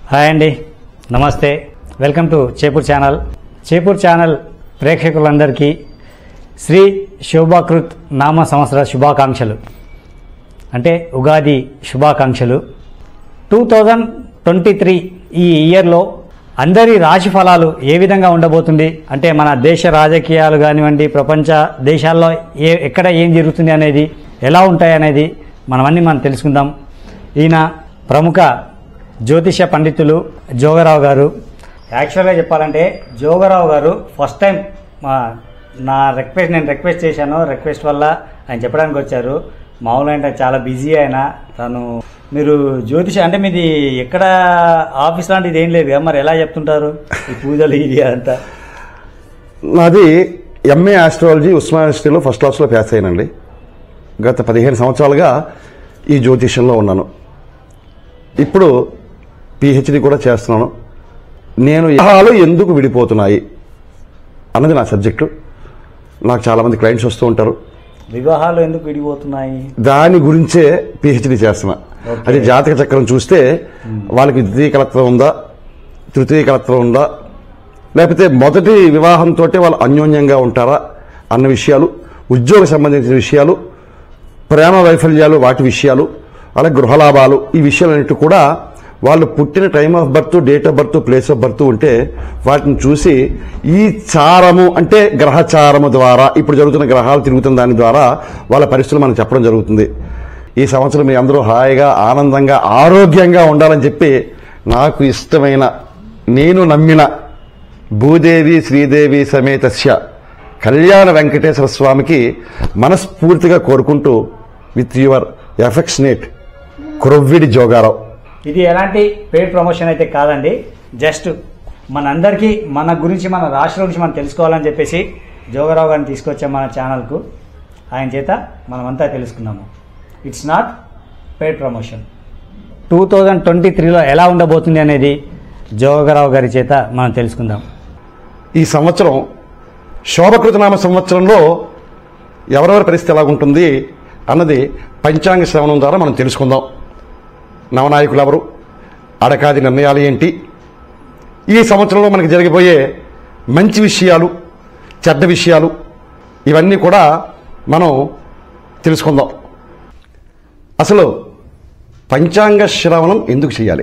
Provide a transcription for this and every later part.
Hi అండి నమస్తే welcome to Chepur channel Chepur channel ప్రేక్షకులందరికీ శ్రీ శోభాకృత్ నామ సంవత్సర శుభాకాంక్షలు అంటే ఉగాది శుభాకాంక్షలు టూ థౌజండ్ ట్వంటీ త్రీ ఈ ఇయర్లో అందరి రాశి ఫలాలు ఏ విధంగా ఉండబోతుంది అంటే మన దేశ రాజకీయాలు కానివ్వండి ప్రపంచ దేశాల్లో ఏ ఎక్కడ ఏం జరుగుతుంది అనేది ఎలా ఉంటాయి అనేది మనమన్నీ మనం తెలుసుకుందాం ఈయన ప్రముఖ జ్యోతిష పండితులు జోగరావు గారు యాక్చువల్గా చెప్పాలంటే జోగరావు గారు ఫస్ట్ టైం మా నా రిక్వెస్ట్ నేను రిక్వెస్ట్ చేశాను రిక్వెస్ట్ వల్ల ఆయన చెప్పడానికి వచ్చారు మామూలు అంటే చాలా బిజీ ఆయన తను మీరు జ్యోతిష అంటే మీది ఎక్కడ ఆఫీస్ లాంటిది ఏం లేదు కదా మరి ఎలా చెప్తుంటారు ఈ పూజలు ఇది అంతా నాది ఎంఏ ఆస్ట్రాలజీ ఉస్మాన్ యూనివర్సిటీలో ఫస్ట్ క్లాస్లో పాస్ అయ్యానండి గత పదిహేను సంవత్సరాలుగా ఈ జ్యోతిష్యంలో ఉన్నాను ఇప్పుడు పిహెచ్డి కూడా చేస్తున్నాను నేను గ్రహాలు ఎందుకు విడిపోతున్నాయి అన్నది నా సబ్జెక్టు నాకు చాలామంది క్లయింట్స్ వస్తూ ఉంటారు వివాహాలు ఎందుకు విడిపోతున్నాయి దాని గురించే పిహెచ్డి చేస్తున్నా Okay. అది జాతక చక్రం చూస్తే వాళ్ళకి ద్వితీయ కలత్వం ఉందా తృతీయ కలత్వం ఉందా లేకపోతే మొదటి వివాహంతో వాళ్ళు అన్యోన్యంగా ఉంటారా అన్న విషయాలు ఉద్యోగ సంబంధించిన విషయాలు ప్రేమ వైఫల్యాలు వాటి విషయాలు అలాగే గృహలాభాలు ఈ విషయాలన్నిటి కూడా వాళ్ళు పుట్టిన time of birth date of birth place of birth ఉంటే వాటిని చూసి ఈ చారము అంటే గ్రహచారము ద్వారా ఇప్పుడు జరుగుతున్న గ్రహాలు తిరుగుతున్న దాని ద్వారా వాళ్ళ పరిస్థితులు మనకు చెప్పడం జరుగుతుంది ఈ సంవత్సరం మీ అందరూ హాయిగా ఆనందంగా ఆరోగ్యంగా ఉండాలని చెప్పి నాకు ఇష్టమైన నేను నమ్మిన భూదేవి శ్రీదేవి సమేతస్య కళ్యాణ వెంకటేశ్వర స్వామికి మనస్ఫూర్తిగా కోరుకుంటూ with your affectionate Krovvidi Jogarao ఇది ఎలాంటి పెయిడ్ ప్రమోషన్ అయితే కాదండి జస్ట్ మనందరికీ మన గురించి మన రాష్ట్రం గురించి మనం తెలుసుకోవాలని చెప్పేసి జోగరావు గారిని తీసుకొచ్చాం మన ఛానల్కు ఆయన చేత మనమంతా తెలుసుకున్నాము it's not paid promotion two thousand twenty త్రీలో ఎలా ఉండబోతుంది అనేది జోగరావు గారి చేత మనం తెలుసుకుందాం ఈ సంవత్సరం శోభకృతనామ సంవత్సరంలో ఎవరెవరి పరిస్థితి ఎలా ఉంటుంది అన్నది పంచాంగ శ్రవణం ద్వారా మనం తెలుసుకుందాం నవనాయకులు ఎవరు అడకాది నిర్ణయాలు ఏంటి ఈ సంవత్సరంలో మనకి జరిగిపోయే మంచి విషయాలు చెడ్డ విషయాలు ఇవన్నీ కూడా మనం తెలుసుకుందాం అసలు పంచాంగ శ్రవణం ఎందుకు చేయాలి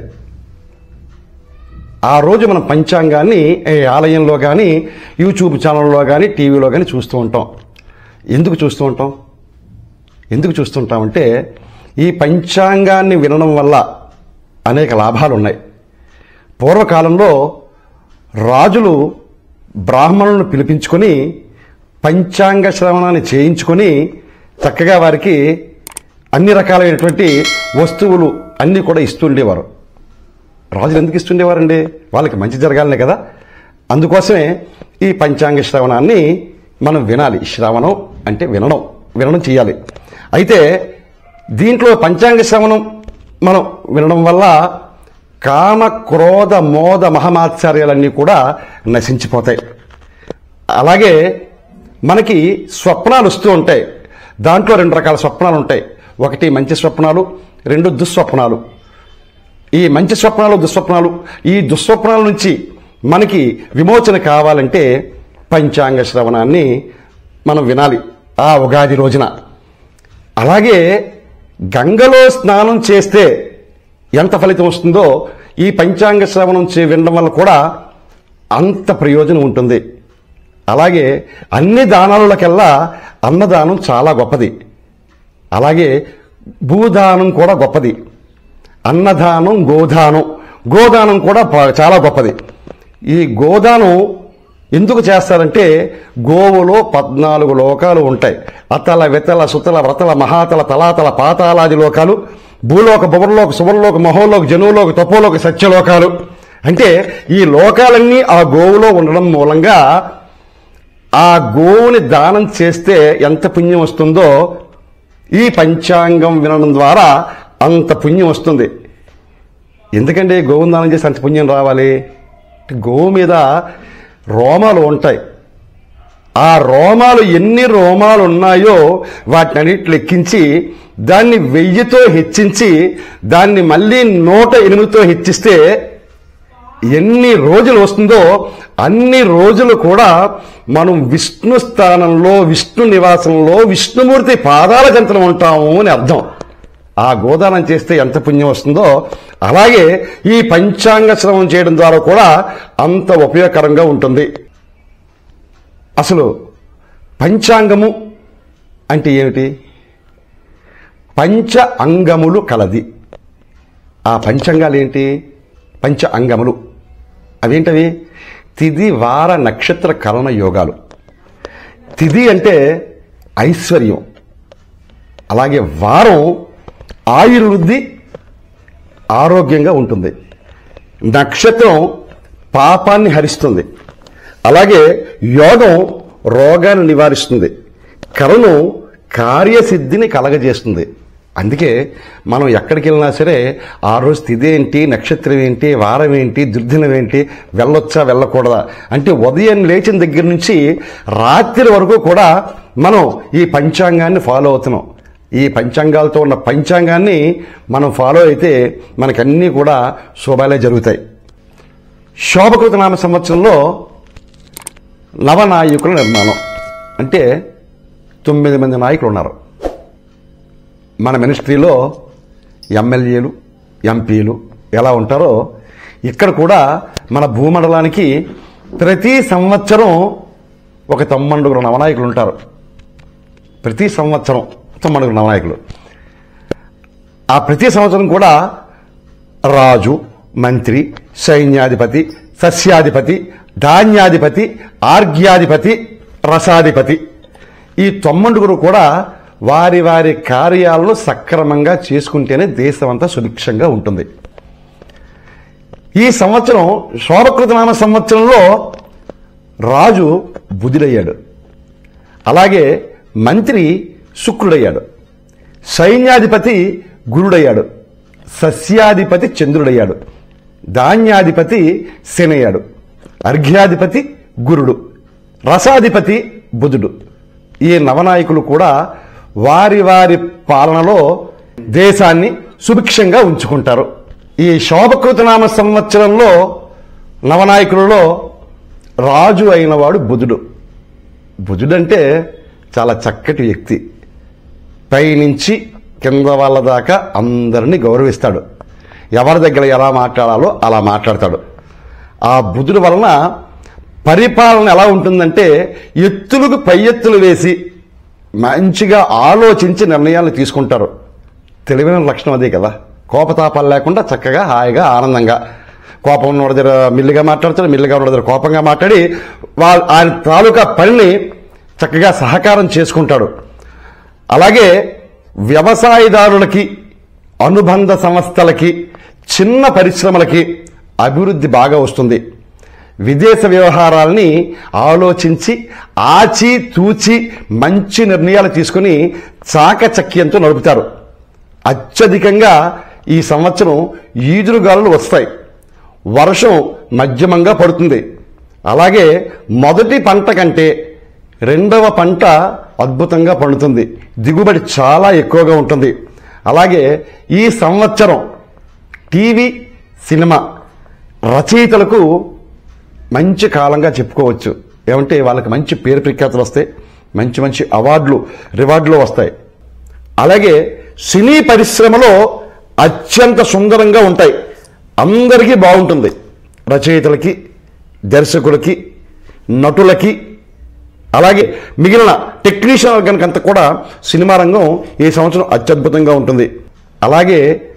ఆ రోజు మనం పంచాంగాన్ని ఏ ఆలయంలో కానీ యూట్యూబ్ ఛానల్లో కానీ టీవీలో కానీ చూస్తూ ఉంటాం ఎందుకు చూస్తూ ఉంటాం ఎందుకు చూస్తుంటామంటే ఈ పంచాంగాన్ని వినడం వల్ల అనేక లాభాలు ఉన్నాయి పూర్వకాలంలో రాజులు బ్రాహ్మణులను పిలిపించుకొని పంచాంగ శ్రవణాన్ని చేయించుకొని చక్కగా వారికి అన్ని రకాలైనటువంటి వస్తువులు అన్నీ కూడా ఇస్తుండేవారు రాజులు ఎందుకు ఇస్తుండేవారండి వాళ్ళకి మంచి జరగాలనే కదా అందుకోసమే ఈ పంచాంగ శ్రవణాన్ని మనం వినాలి శ్రవణం అంటే వినడం వినడం చేయాలి అయితే దీంట్లో పంచాంగ శ్రవణం మనం వినడం వల్ల కామ క్రోధ మోద మహమాచార్యాలన్నీ కూడా నశించిపోతాయి అలాగే మనకి స్వప్నాలు వస్తూ ఉంటాయి దాంట్లో రెండు రకాల స్వప్నాలు ఉంటాయి ఒకటి మంచి స్వప్నాలు రెండు దుస్వప్నాలు ఈ మంచి స్వప్నాలు దుస్వప్నాలు ఈ దుస్వప్నాల నుంచి మనకి విమోచన కావాలంటే పంచాంగ శ్రవణాన్ని మనం వినాలి ఆ ఉగాది రోజున అలాగే గంగలో స్నానం చేస్తే ఎంత ఫలితం వస్తుందో ఈ పంచాంగ శ్రవణం చే వినడం వల్ల కూడా అంత ప్రయోజనం ఉంటుంది అలాగే అన్ని దానాలకెల్లా అన్నదానం చాలా గొప్పది అలాగే భూదానం కూడా గొప్పది అన్నదానం గోదానం గోదానం కూడా ప- చాలా గొప్పది ఈ గోదానం ఎందుకు చేస్తారంటే గోవులో పద్నాలుగు లోకాలు ఉంటాయి అతల వితల సుతల వ్రతల మహాతల తలాతల పాతాలాది లోకాలు భూలోక భువర్లోక సువర్లోక మహోలోక జనువులోక తపోలోక సత్యలోకాలు అంటే ఈ లోకాలన్నీ ఆ గోవులో ఉండడం మూలంగా ఆ గోవుని దానం చేస్తే ఎంత పుణ్యం వస్తుందో ఈ పంచాంగం వినడం ద్వారా అంత పుణ్యం వస్తుంది ఎందుకంటే గోవుని దానం చేసి అంత పుణ్యం రావాలి గోవు మీద రోమాలు ఉంటాయి ఆ రోమాలు ఎన్ని రోమాలు ఉన్నాయో వాటిని అన్నిటి లెక్కించి దాన్ని వెయ్యితో హెచ్చించి దాన్ని మళ్ళీ నూట ఎనిమిదితో హెచ్చిస్తే ఎన్ని రోజులు వస్తుందో అన్ని రోజులు కూడా మనం విష్ణు స్థానంలో విష్ణు నివాసంలో విష్ణుమూర్తి పాదాల చెంతన ఉంటాము అని అర్థం ఆ గోదానం చేస్తే ఎంత పుణ్యం వస్తుందో అలాగే ఈ పంచాంగ శ్రవణం చేయడం ద్వారా కూడా అంత ఉపయోగకరంగా ఉంటుంది అసలు పంచాంగము అంటే ఏమిటి పంచ అంగములు కలది ఆ పంచాంగాలు ఏంటి పంచ అంగములు అవేంటవి తిది వార నక్షత్ర కలన యోగాలు తిది అంటే ఐశ్వర్యం అలాగే వారం ఆయుర్వృద్ధి ఆరోగ్యంగా ఉంటుంది నక్షత్రం పాపాన్ని హరిస్తుంది అలాగే యోగం రోగాన్ని నివారిస్తుంది కరణం కార్యసిద్ధిని కలగజేస్తుంది అందుకే మనం ఎక్కడికి వెళ్ళినా సరే ఆ రోజు తిథి ఏంటి నక్షత్రం ఏంటి వారం ఏంటి దుర్దినం ఏంటి వెళ్ళొచ్చా వెళ్ళకూడదా అంటే ఉదయం లేచిన దగ్గర నుంచి రాత్రి వరకు కూడా మనం ఈ పంచాంగాన్ని ఫాలో అవుతున్నాం ఈ పంచాంగాలతో ఉన్న పంచాంగాన్ని మనం ఫాలో అయితే మనకన్నీ కూడా శుభాలే జరుగుతాయి శోభకృత నామ సంవత్సరంలో నవనాయకుల నిర్మాణం అంటే తొమ్మిది మంది నాయకులు ఉన్నారు మన మినిస్ట్రీలో ఎమ్మెల్యేలు ఎంపీలు ఎలా ఉంటారో ఇక్కడ కూడా మన భూమండలానికి ప్రతి సంవత్సరం ఒక తొమ్మండుగురు నవనాయకులు ఉంటారు ప్రతి సంవత్సరం తొమ్మండుగురు నవనాయకులు ఆ ప్రతి సంవత్సరం కూడా రాజు మంత్రి సైన్యాధిపతి సస్యాధిపతి ధాన్యాధిపతి ఆర్ఘ్యాధిపతి రసాధిపతి ఈ తొమ్మండుగురు కూడా వారి వారి కార్యాలను సక్రమంగా చేసుకుంటేనే దేశమంతా సుభిక్షంగా ఉంటుంది ఈ సంవత్సరం శోభకృతనామ సంవత్సరంలో రాజు బుధుడయ్యాడు అలాగే మంత్రి శుక్రుడయ్యాడు సైన్యాధిపతి గురుడయ్యాడు సస్యాధిపతి చంద్రుడయ్యాడు ధాన్యాధిపతి శనయ్యాడు అర్ఘ్యాధిపతి గురుడు రసాధిపతి బుధుడు ఈ నవనాయకులు కూడా వారి వారి పాలనలో దేశాన్ని సుభిక్షంగా ఉంచుకుంటారు ఈ శోభకృతనామ సంవత్సరంలో నవనాయకులలో రాజు అయినవాడు బుధుడు బుధుడంటే చాలా చక్కటి వ్యక్తి పైనుంచి కింద వాళ్ళ దాకా అందరినీ గౌరవిస్తాడు ఎవరి దగ్గర ఎలా మాట్లాడాలో అలా మాట్లాడతాడు ఆ బుధుడు వలన పరిపాలన ఎలా ఉంటుందంటే ఎత్తులకు పై ఎత్తులు వేసి మంచిగా ఆలోచించి నిర్ణయాలు తీసుకుంటారు తెలివైన లక్షణం అదే కదా కోపతాపాలు లేకుండా చక్కగా హాయిగా ఆనందంగా కోపం ఉన్న దగ్గర మిల్లిగా మాట్లాడతాడు మిల్లిగా ఉన్న దగ్గర కోపంగా మాట్లాడి వాళ్ళ ఆయన తాలూకా పనిని చక్కగా సహకారం చేసుకుంటాడు అలాగే వ్యవసాయదారులకి అనుబంధ సంస్థలకి చిన్న పరిశ్రమలకి అభివృద్ధి బాగా వస్తుంది విదేశ వ్యవహారాల్ని ఆలోచించి ఆచి తూచి మంచి నిర్ణయాలు తీసుకుని చాకచక్యంతో నడుపుతారు అత్యధికంగా ఈ సంవత్సరం ఈదురుగాలులు వస్తాయి వర్షం మధ్యమంగా పడుతుంది అలాగే మొదటి పంట కంటే రెండవ పంట అద్భుతంగా పండుతుంది దిగుబడి చాలా ఎక్కువగా ఉంటుంది అలాగే ఈ సంవత్సరం టీవీ సినిమా రచయితలకు మంచి కాలంగా చెప్పుకోవచ్చు ఏమంటే వాళ్ళకి మంచి పేరు ప్రఖ్యాతులు వస్తాయి మంచి మంచి అవార్డులు రివార్డులు వస్తాయి అలాగే సినీ పరిశ్రమలో అత్యంత సుందరంగా ఉంటాయి అందరికీ బాగుంటుంది రచయితలకి దర్శకులకి నటులకి అలాగే మిగిలిన టెక్నీషియన్ వర్గానికంతా కూడా సినిమా రంగం ఈ సంవత్సరం అత్యద్భుతంగా ఉంటుంది అలాగే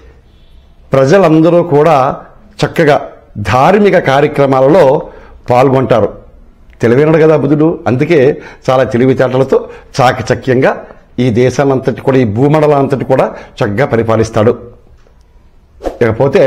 ప్రజలందరూ కూడా చక్కగా ధార్మిక కార్యక్రమాలలో పాల్గొంటారు తెలివైనడు కదా బుధుడు అందుకే చాలా తెలివితేటలతో చాకచక్యంగా ఈ దేశాలంతటి కూడా ఈ భూమండలాంతటి కూడా చక్కగా పరిపాలిస్తాడు ఇకపోతే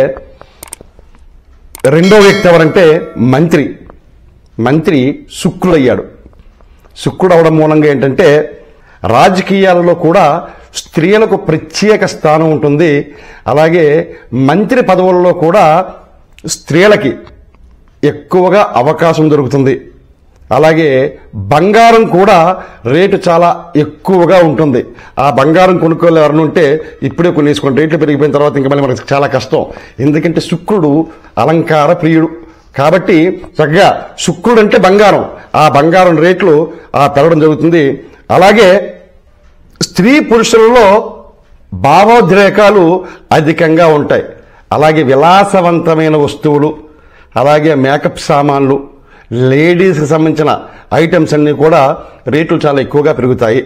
రెండో వ్యక్తి ఎవరంటే మంత్రి మంత్రి శుక్రుడయ్యాడు శుక్రుడు అవడం మూలంగా ఏంటంటే రాజకీయాలలో కూడా స్త్రీలకు ప్రత్యేక స్థానం ఉంటుంది అలాగే మంత్రి పదవులలో కూడా స్త్రీలకి ఎక్కువగా అవకాశం దొరుకుతుంది అలాగే బంగారం కూడా రేటు చాలా ఎక్కువగా ఉంటుంది ఆ బంగారం కొనుక్కోవాలి ఎవరైనా ఉంటే ఇప్పుడే కొనేసుకోండి రేట్లు పెరిగిపోయిన తర్వాత ఇంకా మళ్ళీ మనకి చాలా కష్టం ఎందుకంటే శుక్రుడు అలంకార ప్రియుడు కాబట్టి చక్కగా శుక్రుడు అంటే బంగారం ఆ బంగారం రేట్లు ఆ పెరగడం జరుగుతుంది అలాగే స్త్రీ పురుషులలో భావోద్రేకాలు అధికంగా ఉంటాయి అలాగే విలాసవంతమైన వస్తువులు అలాగే మేకప్ సామాన్లు లేడీస్కి సంబంధించిన ఐటమ్స్ అన్నీ కూడా రేట్లు చాలా ఎక్కువగా పెరుగుతాయి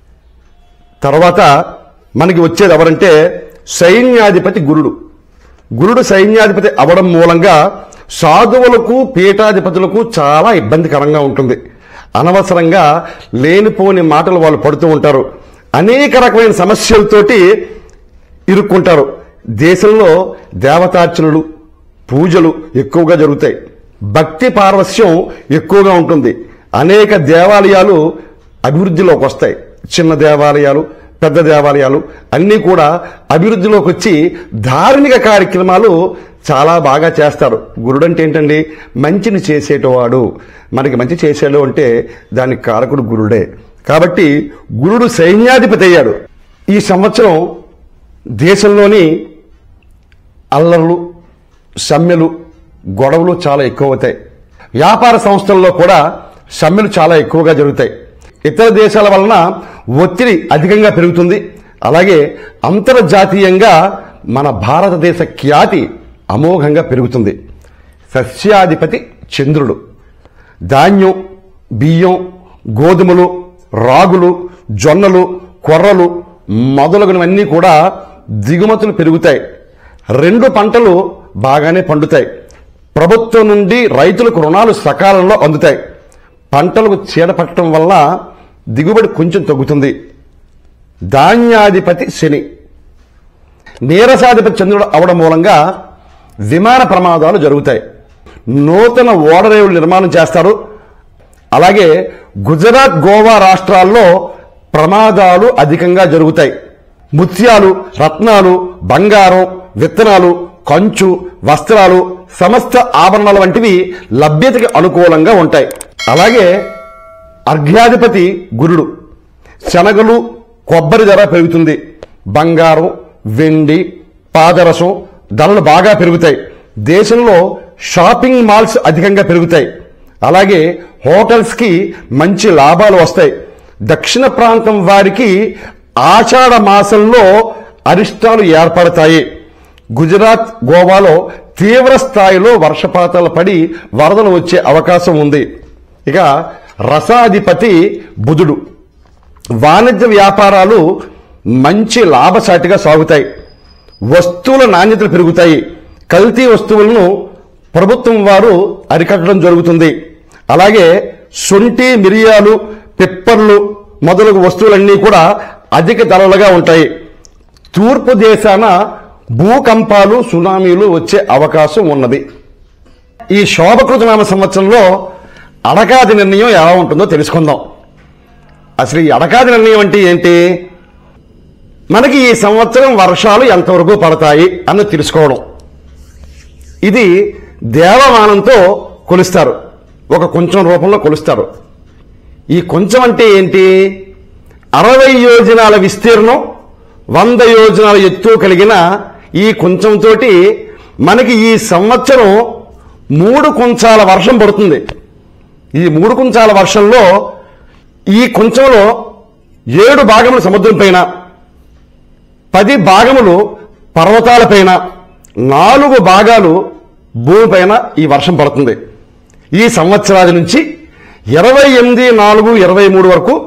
తర్వాత మనకి వచ్చేది ఎవరంటే సైన్యాధిపతి గురుడు గురుడు సైన్యాధిపతి అవడం మూలంగా సాధువులకు పీఠాధిపతులకు చాలా ఇబ్బందికరంగా ఉంటుంది అనవసరంగా లేనిపోని మాటలు వాళ్ళు పడుతూ ఉంటారు అనేక రకమైన సమస్యలతోటి ఇరుక్కుంటారు దేశంలో దేవతార్చనలు పూజలు ఎక్కువగా జరుగుతాయి భక్తి పారవస్యం ఎక్కువగా ఉంటుంది అనేక దేవాలయాలు అభివృద్ధిలోకి వస్తాయి చిన్న దేవాలయాలు పెద్ద దేవాలయాలు అన్నీ కూడా అభివృద్ధిలోకి వచ్చి ధార్మిక కార్యక్రమాలు చాలా బాగా చేస్తారు గురుడు అంటే ఏంటండి మంచిని చేసేటవాడు మనకి మంచి చేసేడు అంటే దానికి కారకుడు గురుడే కాబట్టి గురుడు సైన్యాధిపతి అయ్యాడు ఈ సంవత్సరం దేశంలోని అల్లర్లు సమ్మెలు గొడవలు చాలా ఎక్కువ అవుతాయి వ్యాపార సంస్థల్లో కూడా సమ్మెలు చాలా ఎక్కువగా జరుగుతాయి ఇతర దేశాల వలన ఒత్తిడి అధికంగా పెరుగుతుంది అలాగే అంతర్జాతీయంగా మన భారతదేశ ఖ్యాతి అమోఘంగా పెరుగుతుంది సస్యాధిపతి చంద్రుడు ధాన్యం బియ్యం గోధుమలు రాగులు జొన్నలు కొర్రలు మొదలగునవన్నీ కూడా దిగుమతులు పెరుగుతాయి రెండు పంటలు బాగానే పండుతాయి ప్రభుత్వం నుండి రైతులకు రుణాలు సకాలంలో అందుతాయి పంటలకు చీడ పట్టడం వల్ల దిగుబడి కొంచెం తగ్గుతుంది ధాన్యాధిపతి శని నీరసాధిపతి చంద్రుడు అవడం మూలంగా విమాన ప్రమాదాలు జరుగుతాయి నూతన ఓడరేవులు నిర్మాణం చేస్తారు అలాగే గుజరాత్ గోవా రాష్ట్రాల్లో ప్రమాదాలు అధికంగా జరుగుతాయి ముత్యాలు రత్నాలు బంగారం విత్తనాలు కంచు వస్త్రాలు సమస్త ఆభరణాలు వంటివి లభ్యతకి అనుకూలంగా ఉంటాయి అలాగే అర్ఘ్యాధిపతి గురుడు శనగలు కొబ్బరి ధర పెరుగుతుంది బంగారం వెండి పాదరసం ధరలు బాగా పెరుగుతాయి దేశంలో షాపింగ్ మాల్స్ అధికంగా పెరుగుతాయి అలాగే హోటల్స్ కి మంచి లాభాలు వస్తాయి దక్షిణ ప్రాంతం వారికి ఆషాఢ మాసంలో అరిష్టాలు ఏర్పడతాయి గుజరాత్ గోవాలో తీవ్ర స్థాయిలో వర్షపాతాలు పడి వరదలు వచ్చే అవకాశం ఉంది ఇక రసాధిపతి బుధుడు వాణిజ్య వ్యాపారాలు మంచి లాభసాటిగా సాగుతాయి వస్తువుల నాణ్యతలు పెరుగుతాయి కల్తీ వస్తువులను ప్రభుత్వం వారు అరికట్టడం జరుగుతుంది అలాగే శొంఠి మిరియాలు పిప్పర్లు మొదలగు వస్తువులన్నీ కూడా అధిక ధరలుగా ఉంటాయి తూర్పు దేశాన భూకంపాలు సునామీలు వచ్చే అవకాశం ఉన్నది ఈ శోభకృత నామ సంవత్సరంలో అడగాది నిర్ణయం ఎలా ఉంటుందో తెలుసుకుందాం అసలు ఈ అడగాది నిర్ణయం అంటే ఏంటి మనకి ఈ సంవత్సరం వర్షాలు ఎంతవరకు పడతాయి అన్నది తెలుసుకోవడం ఇది దేవమానంతో కొలుస్తారు ఒక కొంచెం రూపంలో కొలుస్తారు ఈ కొంచెం అంటే ఏంటి అరవై యోజనాల విస్తీర్ణం వంద యోజనాల ఎత్తు కలిగిన ఈ కొంచెంతో మనకి ఈ సంవత్సరం మూడు కొంచాల వర్షం పడుతుంది ఈ మూడు కొంచాల వర్షంలో ఈ కొంచెంలో ఏడు భాగములు సముద్రం పైన పది భాగములు పర్వతాలపైన నాలుగు భాగాలు భూమిపైన ఈ వర్షం పడుతుంది ఈ సంవత్సరాది నుంచి ఇరవై ఎనిమిది నాలుగు ఇరవై మూడు వరకు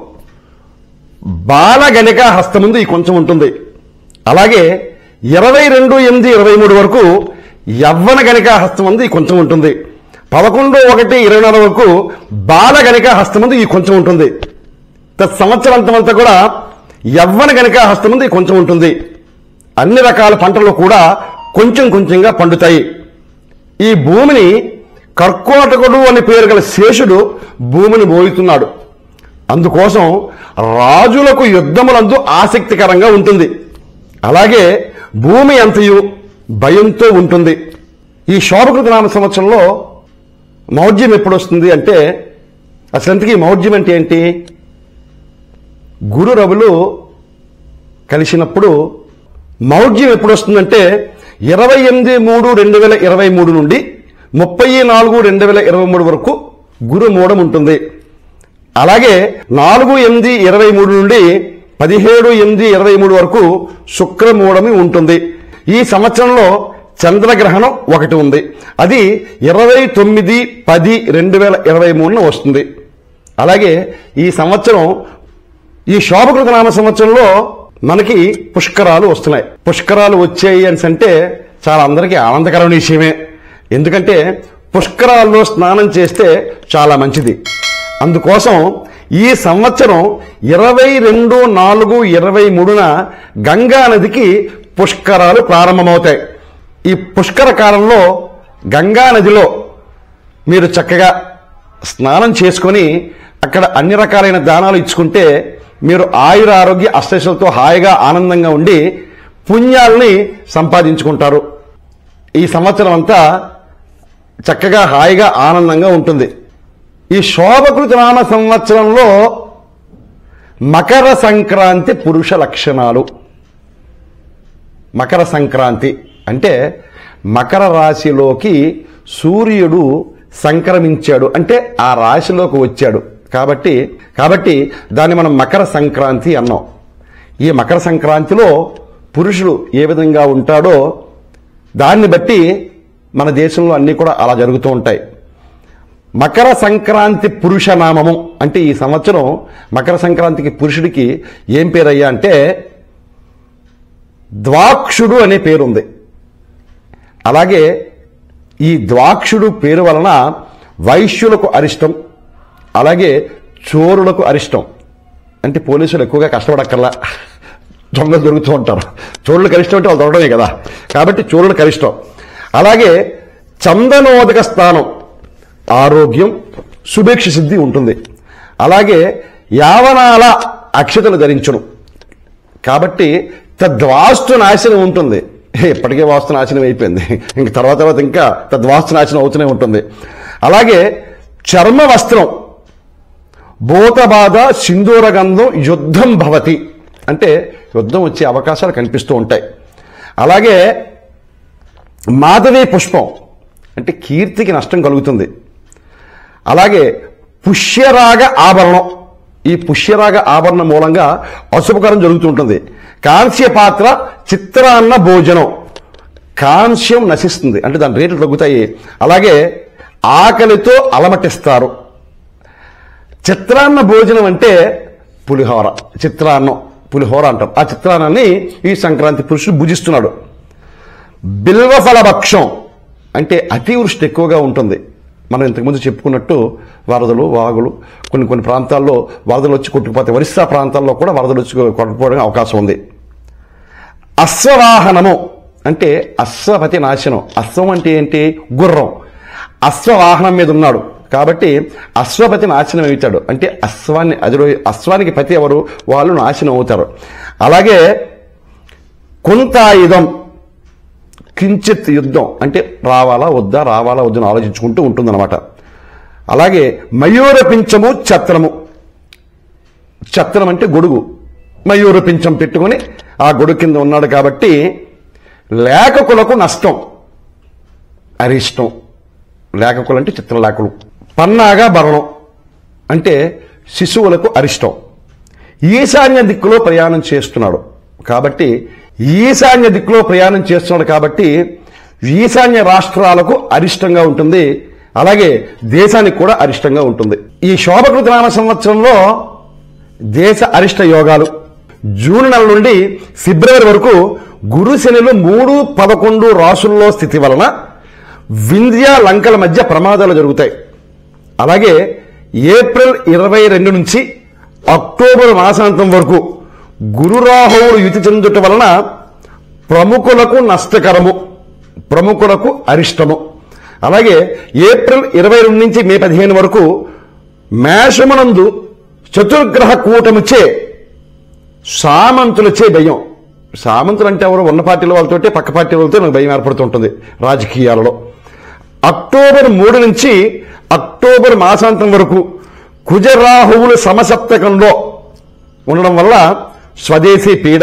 బాలగణిక హస్తముందు ఈ కొంచెం ఉంటుంది అలాగే ఇరవై రెండు ఎనిమిది ఇరవై మూడు వరకు యవ్వన గణిక హస్తముందు ఈ కొంచెం ఉంటుంది పదకొండు ఒకటి ఇరవై నాలుగు వరకు బాలగణిక హస్తముందు ఈ కొంచెం ఉంటుంది తత్ సంవత్సరాంతమంతా కూడా యవ్వన గణిక హస్తముందు ఈ కొంచెం ఉంటుంది అన్ని రకాల పంటలు కూడా కొంచెం కొంచెంగా పండుతాయి ఈ భూమిని కర్కోటకుడు అని పేరు గల శేషుడు భూమిని మోయుతున్నాడు అందుకోసం రాజులకు యుద్ధములందు ఆసక్తికరంగా ఉంటుంది అలాగే భూమి అంతయు భయంతో ఉంటుంది ఈ శోభకృత నామ సంవత్సరంలో మౌఢ్యం ఎప్పుడు వస్తుంది అంటే అసలు ఇంతకీ మౌఢ్యం అంటే ఏంటి గురు రవులు కలిసినప్పుడు మౌఢ్యం ఎప్పుడు వస్తుందంటే ఇరవై ఎనిమిది మూడు రెండు వేల ఇరవై మూడు నుండి ముప్పై నాలుగు రెండు వేల ఇరవై మూడు వరకు గురు మూడం ఉంటుంది అలాగే నాలుగు ఎనిమిది ఇరవై మూడు నుండి పదిహేడు ఎనిమిది ఇరవై మూడు వరకు శుక్రమూఢమి ఉంటుంది ఈ సంవత్సరంలో చంద్రగ్రహణం ఒకటి ఉంది అది ఇరవై తొమ్మిది పది రెండు వేల ఇరవై మూడున వస్తుంది అలాగే ఈ సంవత్సరం ఈ శోభకృత నామ సంవత్సరంలో మనకి పుష్కరాలు వస్తున్నాయి పుష్కరాలు వచ్చాయి అని అంటే చాలా అందరికీ ఆనందకరమైన విషయమే ఎందుకంటే పుష్కరాల్లో స్నానం చేస్తే చాలా మంచిది అందుకోసం ఈ సంవత్సరం ఇరవై రెండు నాలుగు ఇరవై మూడున గంగా నదికి పుష్కరాలు ప్రారంభమవుతాయి ఈ పుష్కర కాలంలో గంగా నదిలో మీరు చక్కగా స్నానం చేసుకొని అక్కడ అన్ని రకాలైన దానాలు ఇచ్చుకుంటే మీరు ఆయుర ఆరోగ్య అష్టశలతో హాయిగా ఆనందంగా ఉండి పుణ్యాల్ని సంపాదించుకుంటారు ఈ సంవత్సరం అంతా చక్కగా హాయిగా ఆనందంగా ఉంటుంది ఈ శోభకృత నామ సంవత్సరంలో మకర సంక్రాంతి పురుష లక్షణాలు మకర సంక్రాంతి అంటే మకర రాశిలోకి సూర్యుడు సంక్రమించాడు అంటే ఆ రాశిలోకి వచ్చాడు కాబట్టి కాబట్టి దాన్ని మనం మకర సంక్రాంతి అన్నాం ఈ మకర సంక్రాంతిలో పురుషుడు ఏ విధంగా ఉంటాడో దాన్ని బట్టి మన దేశంలో అన్నీ కూడా అలా జరుగుతూ ఉంటాయి మకర సంక్రాంతి పురుష నామము అంటే ఈ సంవత్సరం మకర సంక్రాంతికి పురుషుడికి ఏం పేరయ్యా అంటే ద్వాక్షుడు అనే పేరుంది అలాగే ఈ ద్వాక్షుడు పేరు వలన వైశ్యులకు అరిష్టం అలాగే చోరులకు అరిష్టం అంటే పోలీసులు ఎక్కువగా కష్టపడక్కర్లా దొంగలు దొరుకుతూ ఉంటారు చోరులకు అరిష్టం అంటే వాళ్ళు దొరకడమే కదా కాబట్టి చోరులకు అరిష్టం అలాగే చందనోదక స్థానం ఆరోగ్యం శుభేక్ష సిద్ధి ఉంటుంది అలాగే యావనాల అక్షతలు ధరించును కాబట్టి తద్వాస్తు నాశనం ఉంటుంది హే, ఇప్పటికే వాస్తు నాశనం అయిపోయింది ఇంక తర్వాత తర్వాత ఇంకా తద్వాస్తు నాశనం అవుతూనే ఉంటుంది అలాగే చర్మ వస్త్రం భూతబాధ సింధూర గంధం యుద్ధం భవతి అంటే యుద్ధం వచ్చే అవకాశాలు కనిపిస్తూ ఉంటాయి అలాగే మాధవి పుష్పం అంటే కీర్తికి నష్టం కలుగుతుంది అలాగే పుష్యరాగ ఆభరణం ఈ పుష్యరాగ ఆభరణం మూలంగా అశుభకరం జరుగుతుంటుంది కాంస్య పాత్ర చిత్రాన్న భోజనం కాంస్యం నశిస్తుంది అంటే దాని రేట్లు తగ్గుతాయి అలాగే ఆకలితో అలమటిస్తారు చిత్రాన్న భోజనం అంటే పులిహోర చిత్రాన్నం పులిహోర అంటాం ఆ చిత్రాన్నాన్ని ఈ సంక్రాంతి పురుషుడు భుజిస్తున్నాడు బిల్వఫల భక్షం అంటే అతివృష్టి ఎక్కువగా ఉంటుంది మనం ఇంతకుముందు చెప్పుకున్నట్టు వరదలు వాగులు కొన్ని కొన్ని ప్రాంతాల్లో వరదలు వచ్చి కొట్టుకుపోతాయి ఒరిస్సా ప్రాంతాల్లో కూడా వరదలు వచ్చి కొట్టుకుపోవడానికి అవకాశం ఉంది అశ్వవాహనము అంటే అశ్వపతి నాశనం అశ్వం అంటే ఏంటి గుర్రం అశ్వవాహనం మీద ఉన్నాడు కాబట్టి అశ్వపతి నాశనం అవుతాడు అంటే అశ్వాన్ని అదిరో అశ్వానికి పతి ఎవరు వాళ్ళు నాశనం అవుతారు అలాగే కొంతాయుధం కించిత్ యుద్ధం అంటే రావాలా వద్దా రావాలా వద్దని ఆలోచించుకుంటూ ఉంటుందన్నమాట అలాగే మయూర పింఛము ఛత్రము ఛత్రం అంటే గొడుగు మయూర పింఛం పెట్టుకొని ఆ గొడుగు కింద ఉన్నాడు కాబట్టి లేఖకులకు నష్టం అరిష్టం లేఖకులు అంటే చిత్రలేఖలు పన్నాగా భరణం అంటే శిశువులకు అరిష్టం ఈశాన్య దిక్కులో ప్రయాణం చేస్తున్నాడు కాబట్టి ఈశాన్య దిక్కులో ప్రయాణం చేస్తున్నాడు కాబట్టి ఈశాన్య రాష్ట్రాలకు అరిష్టంగా ఉంటుంది అలాగే దేశానికి కూడా అరిష్టంగా ఉంటుంది ఈ శోభకృత నామ సంవత్సరంలో దేశ అరిష్ట యోగాలు జూన్ నెల నుండి ఫిబ్రవరి వరకు గురు శనులు మూడు పదకొండు రాసుల్లో స్థితి వలన వింధ్య లంకల మధ్య ప్రమాదాలు జరుగుతాయి అలాగే ఏప్రిల్ ఇరవై రెండు నుంచి అక్టోబర్ మాసాంతం వరకు గురురాహువులు యుతి చెందుట వలన ప్రముఖులకు నష్టకరము ప్రముఖులకు అరిష్టము అలాగే ఏప్రిల్ ఇరవై రెండు నుంచి మే పదిహేను వరకు మేషమునందు చతుర్గ్రహ కూటమిచే సామంతులచే భయం సామంతులు అంటే ఎవరు ఉన్న పార్టీల వాళ్ళతోటే పక్క పార్టీ వాళ్ళతో నాకు భయం ఏర్పడుతుంటుంది రాజకీయాలలో అక్టోబర్ మూడు నుంచి అక్టోబర్ మాసాంతం వరకు కుజరాహువులు సమసప్తకంలో ఉండడం వల్ల స్వదేశీ పీడ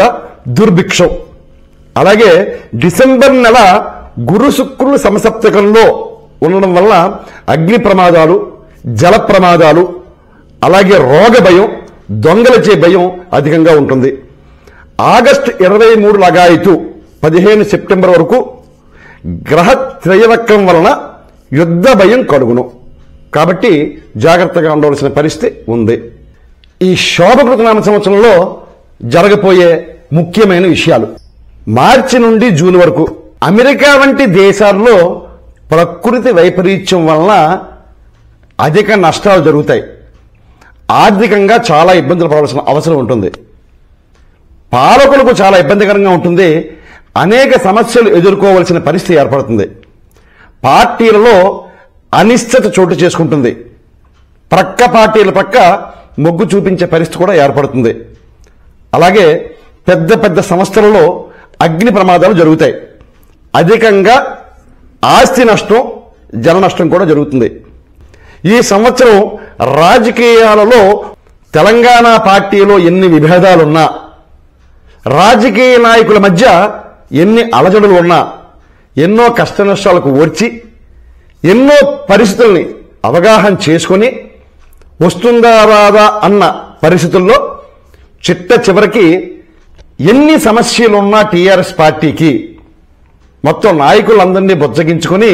దుర్భిక్షం అలాగే డిసెంబర్ నెల గురు శుక్రులు సమసప్తకంలో ఉండడం వల్ల అగ్ని ప్రమాదాలు జల ప్రమాదాలు అలాగే రోగ భయం దొంగలచే భయం అధికంగా ఉంటుంది ఆగస్టు ఇరవై మూడు లగాయితు పదిహేను సెప్టెంబర్ వరకు గ్రహ త్రయవక్రం వలన యుద్ధ భయం కలుగును కాబట్టి జాగ్రత్తగా ఉండవలసిన పరిస్థితి ఉంది ఈ శోభకృత నామ సంవత్సరంలో జరగబోయే ముఖ్యమైన విషయాలు మార్చి నుండి జూన్ వరకు అమెరికా వంటి దేశాల్లో ప్రకృతి వైపరీత్యం వలన అధిక నష్టాలు జరుగుతాయి ఆర్థికంగా చాలా ఇబ్బందులు పడవలసిన అవసరం ఉంటుంది పాలకులకు చాలా ఇబ్బందికరంగా ఉంటుంది అనేక సమస్యలు ఎదుర్కోవలసిన పరిస్థితి ఏర్పడుతుంది పార్టీలలో అనిశ్చిత చోటు చేసుకుంటుంది ప్రక్క పార్టీల పక్క మొగ్గు చూపించే పరిస్థితి కూడా ఏర్పడుతుంది అలాగే పెద్ద పెద్ద సంస్థలలో అగ్ని ప్రమాదాలు జరుగుతాయి అధికంగా ఆస్తి నష్టం జన నష్టం కూడా జరుగుతుంది ఈ సంవత్సరం రాజకీయాలలో తెలంగాణ పార్టీలో ఎన్ని విభేదాలున్నా రాజకీయ నాయకుల మధ్య ఎన్ని అలజడులు ఉన్నా ఎన్నో కష్ట నష్టాలకు ఓర్చి ఎన్నో పరిస్థితుల్ని అవగాహన చేసుకొని వస్తుందా రాదా అన్న పరిస్థితుల్లో చిట్ట చివరికి ఎన్ని సమస్యలున్నా టీఆర్ఎస్ పార్టీకి మొత్తం నాయకులందరినీ బుజ్జగించుకొని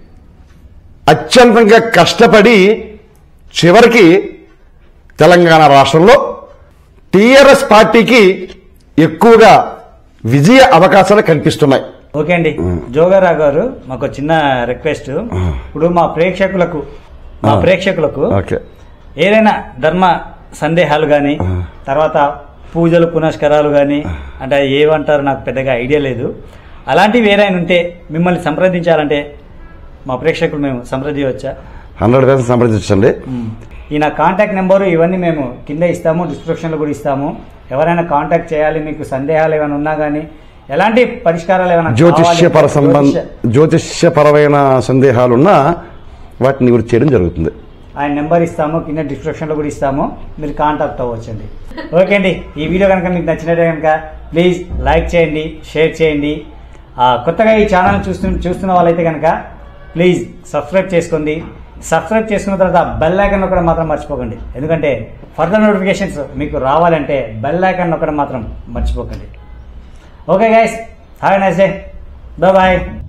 అత్యంతంగా కష్టపడి చివరికి తెలంగాణ రాష్ట్రంలో టీఆర్ఎస్ పార్టీకి ఎక్కువగా విజయ అవకాశాలు కనిపిస్తున్నాయి ఓకే అండి జోగారావు గారు మాకు చిన్న రిక్వెస్ట్ ఇప్పుడు మా ప్రేక్షకులకు మా ప్రేక్షకులకు ఓకే ఏదైనా ధర్మ సందేహాలు కానీ తర్వాత పూజలు పునస్కారాలు కానీ అంటే అవి ఏమంటారు నాకు పెద్దగా ఐడియా లేదు అలాంటివి ఏదైనా ఉంటే మిమ్మల్ని సంప్రదించాలంటే మా ప్రేక్షకులు మేము సంప్రదించవచ్చా హండ్రెడ్ పర్సెంట్ సంప్రదించండి ఈ నా కాంటాక్ట్ నెంబరు ఇవన్నీ మేము కింద ఇస్తాము డిస్క్రిప్షన్లో కూడా ఇస్తాము ఎవరైనా కాంటాక్ట్ చేయాలి మీకు సందేహాలు ఏమైనా ఉన్నా కానీ ఎలాంటి పరిష్కారాలు ఏమైనా జ్యోతిష్యపర కావాలి- సంబంధ జ్యోతిష్య- జ్యోతిష్యపరమైన సందేహాలున్నా వాటిని నివృత్తి చేయడం జరుగుతుంది ఆయన నెంబర్ ఇస్తాము కింద డిస్క్రిప్షన్లో కూడా ఇస్తాము మీరు కాంటాక్ట్ అవ్వచ్చండి ఓకే అండి ఈ వీడియో కనుక మీకు నచ్చినట్టే కనుక ప్లీజ్ లైక్ చేయండి షేర్ చేయండి ఆ, కొత్తగా ఈ ఛానల్ చూస్తు చూస్తున్న వాళ్ళైతే కనుక ప్లీజ్ సబ్స్క్రైబ్ చేసుకోండి సబ్స్క్రైబ్ చేసుకున్న తర్వాత బెల్ ఐకన్ కూడా మాత్రం మర్చిపోకండి ఎందుకంటే ఫర్దర్ నోటిఫికేషన్స్ మీకు రావాలంటే బెల్ ఐకన్ ఒకటి మాత్రం మర్చిపోకండి okay guys have nice day bye